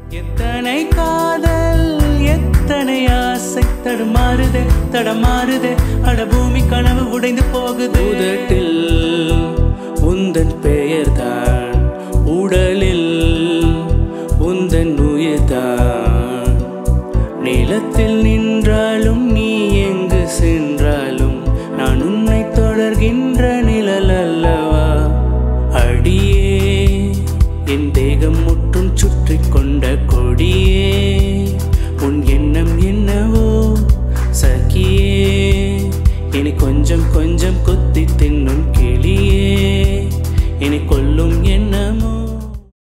எத்தனை காதல் எத்தனை ஆசை தடுமாறுதே தடமாறுதே அட பூமி கனவு உடைந்து போகுது உதட்டில் உந்தன் பெயர்தான் உடலில் உந்தன் உயிர்தான் நிலத்தில் நின்றாலும் நீ எங்கு சென்றாலும் நான் உன்னை தொடர்கின்ற நிழல் அல்லவா அடியே என் தேகம் முற்றும் சுற்றி கொண்ட கொடியே உன் எண்ணம் என்னவோ சகியே இனி கொஞ்சம் கொஞ்சம் கொத்தி